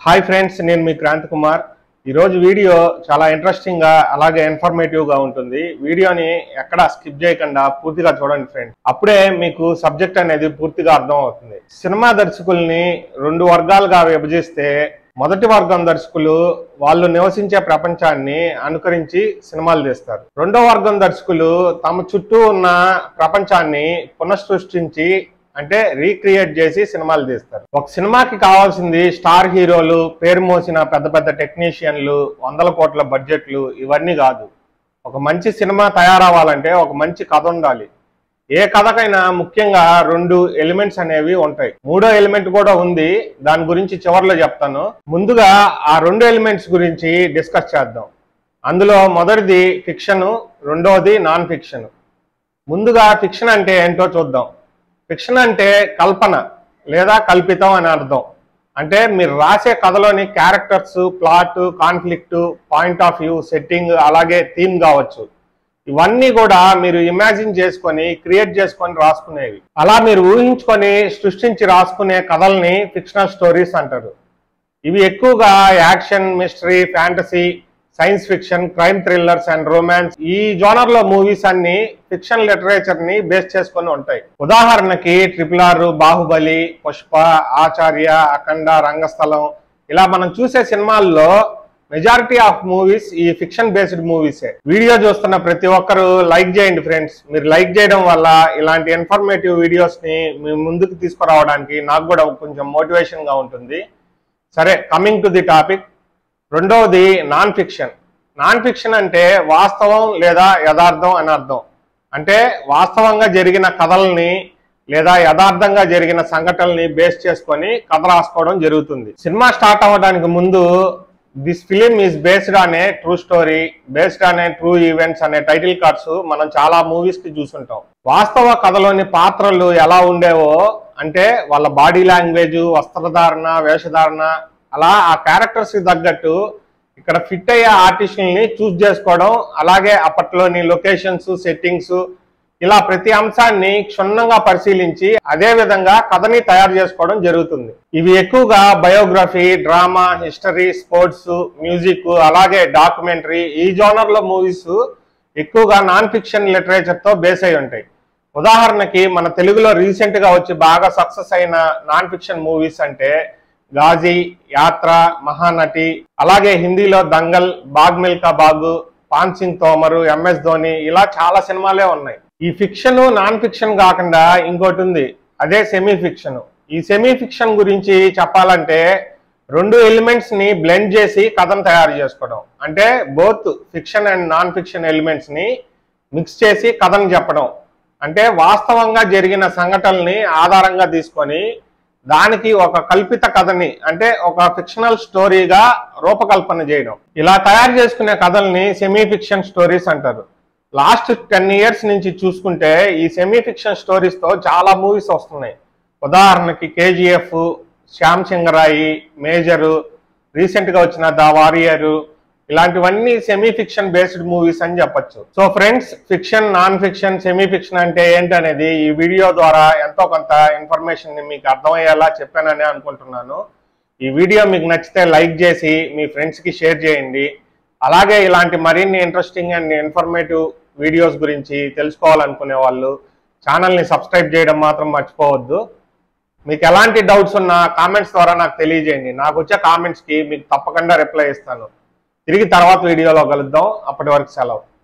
hi friends నేను మీ క్రాంత్ కుమార్ ఈరోజు video చాలా ఇంట్రెస్టింగ్ గా అలాగే ఇన్ఫర్మేటివ్ గా ఉంటుంది వీడియోని ఎక్కడ స్కిప్ చేయకుండా పూర్తిగా చూడండి ఫ్రెండ్స్ అప్పుడే మీకు సబ్జెక్ట్ అనేది పూర్తిగా అర్థం అవుతుంది సినిమా దర్శకుల్ని రెండు వర్గాలుగా విభజిస్తే మొదటి వర్గం దర్శకులు వాళ్ళు నివసించే ప్రపంచాన్ని అనుకరించి సినిమాలు తీస్తారు రెండో వర్గం దర్శకులు తమ చుట్టూ ఉన్న ప్రపంచాన్ని పునఃసృష్టించి అంటే రీక్రియేట్ చేసి సినిమాలు తీస్తారు ఒక సినిమాకి కావాల్సింది స్టార్ హీరోలు పేరు మోసిన పెద్ద పెద్ద టెక్నీషియన్లు వందల కోట్ల బడ్జెట్లు ఇవన్నీ కాదు ఒక మంచి సినిమా తయారవ్వాలంటే ఒక మంచి కథ ఉండాలి ఏ కథకైనా ముఖ్యంగా రెండు ఎలిమెంట్స్ అనేవి ఉంటాయి మూడో ఎలిమెంట్ కూడా ఉంది దాని గురించి చివరిలో చెప్తాను ముందుగా ఆ రెండు ఎలిమెంట్స్ గురించి డిస్కస్ చేద్దాం అందులో మొదటిది ఫిక్షన్ రెండోది నాన్ ఫిక్షన్ ముందుగా ఫిక్షన్ అంటే ఏంటో చూద్దాం ఫిక్షన్ అంటే కల్పన లేదా కల్పితం అని అర్థం అంటే మీరు రాసే కథలోని characters plot conflict point of view setting అలాగే థీమ్ కావచ్చు ఇవన్నీ కూడా మీరు ఇమాజిన్ చేసుకొని క్రియేట్ చేసుకొని రాసుకునేవి అలా మీరు ఊహించుకొని సృష్టించి రాసుకునే కథల్ని ఫిక్షనల్ స్టోరీస్ అంటారు ఇవి ఎక్కువగా action mystery fantasy science fiction crime thrillers and romance ఈ జోనర్ లో మూవీస్ అన్ని ఫిక్షన్ లిటరేచర్ ని బేస్ చేసుకొని ఉంటాయి ఉదాహరణకి ట్రిపుల్ ఆర్ బాహుబలి పుష్ప ఆచార్య అఖండ రంగస్థలం ఇలా మనం చూసే సినిమాల్లో మెజారిటీ ఆఫ్ మూవీస్ ఈ ఫిక్షన్ బేస్డ్ మూవీసే వీడియో చూస్తున్న ప్రతి ఒక్కరు లైక్ చేయండి ఫ్రెండ్స్ మీరు లైక్ చేయడం వల్ల ఇలాంటి ఇన్ఫర్మేటివ్ వీడియోస్ ని మీ ముందుకు తీసుకురావడానికి నాకు కూడా కొంచెం మోటివేషన్ గా ఉంటుంది సరే కమింగ్ టు ది టాపిక్ రెండవది నాన్ ఫిక్షన్ నాన్ ఫిక్షన్ అంటే వాస్తవం లేదా యథార్థం అని అర్థం అంటే వాస్తవంగా జరిగిన కథల్ని లేదా యథార్థంగా జరిగిన సంఘటనల్ని బేస్ చేసుకొని కథ రాసుకోవడం జరుగుతుంది సినిమా స్టార్ట్ అవ్వడానికి ముందు this film is based on a true story based on a true events అనే టైటిల్ కార్డ్స్ మనం చాలా మూవీస్ కి చూసుంటాం వాస్తవ కథలోని పాత్రలు ఎలా ఉండేవో అంటే వాళ్ళ బాడీ లాంగ్వేజ్ వస్త్రధారణ వేషధారణ అలా ఆ క్యారెక్టర్స్ కి తగ్గట్టు ఇక్కడ ఫిట్ అయ్యే ఆర్టిస్టుల్ని చూస్ చేసుకోవడం అలాగే అప్పట్లోని లొకేషన్స్ సెట్టింగ్స్ ఇలా ప్రతి అంశాన్ని క్షుణ్ణంగా పరిశీలించి అదే విధంగా కథని తయారు చేసుకోవడం జరుగుతుంది ఇవి ఎక్కువగా biography drama history sports music అలాగే డాక్యుమెంటరీ ఈ జోనర్ లో మూవీస్ ఎక్కువగా నాన్ ఫిక్షన్ లిటరేచర్ తో బేస్ అయి ఉంటాయి ఉదాహరణకి మన తెలుగులో రీసెంట్ గా వచ్చి బాగా సక్సెస్ అయిన నాన్ ఫిక్షన్ మూవీస్ అంటే గాజీ యాత్ర మహానటి అలాగే హిందీలో దంగల్ బాగ్ మిల్కా బాగు పాన్ సింగ్ తోమరు ఎంఎస్ ధోని ఇలా చాలా సినిమాలే ఉన్నాయి ఈ ఫిక్షన్ నాన్ ఫిక్షన్ కాకుండా ఇంకోటి ఉంది అదే సెమీ ఫిక్షన్ ఈ సెమీ ఫిక్షన్ గురించి చెప్పాలంటే రెండు ఎలిమెంట్స్ ని బ్లెండ్ చేసి కథను తయారు చేసుకోవడం అంటే both fiction and non fiction elements ని మిక్స్ చేసి కథను చెప్పడం అంటే వాస్తవంగా జరిగిన సంఘటనల్ని ఆధారంగా తీసుకొని దానికి ఒక కల్పిత కథని అంటే ఒక ఫిక్షనల్ స్టోరీగా రూపకల్పన చేయడం ఇలా తయారు చేసుకునే కథల్ని సెమీ ఫిక్షన్ స్టోరీస్ అంటారు లాస్ట్ టెన్ ఇయర్స్ నుంచి చూసుకుంటే ఈ సెమీ ఫిక్షన్ స్టోరీస్ తో చాలా మూవీస్ వస్తున్నాయి ఉదాహరణకి KGF Shyam Singha Roy Major recent గా వచ్చిన ద వారియర్ ఇలాంటివన్నీ సెమీ ఫిక్షన్ బేస్డ్ మూవీస్ అని చెప్పొచ్చు so friends fiction non fiction semi fiction అంటే ఏంటనేది ఈ వీడియో ద్వారా ఎంతో కొంత ఇన్ఫర్మేషన్ ని మీకు అర్థమయ్యేలా చెప్పానని అనుకుంటున్నాను ఈ వీడియో మీకు నచ్చితే లైక్ చేసి మీ ఫ్రెండ్స్ కి షేర్ చేయండి అలాగే ఇలాంటి మరిన్ని ఇంట్రెస్టింగ్ అండ్ ఇన్ఫర్మేటివ్ వీడియోస్ గురించి తెలుసుకోవాలనుకునే వాళ్ళు ఛానల్ని సబ్స్క్రైబ్ చేయడం మాత్రం మర్చిపోవద్దు మీకు ఎలాంటి డౌట్స్ ఉన్నా కామెంట్స్ ద్వారా నాకు తెలియజేయండి నాకు వచ్చే కామెంట్స్కి మీకు తప్పకుండా రిప్లై ఇస్తాను తిరిగి తర్వాత వీడియోలో కలుద్దాం అప్పటి వరకు సెలవు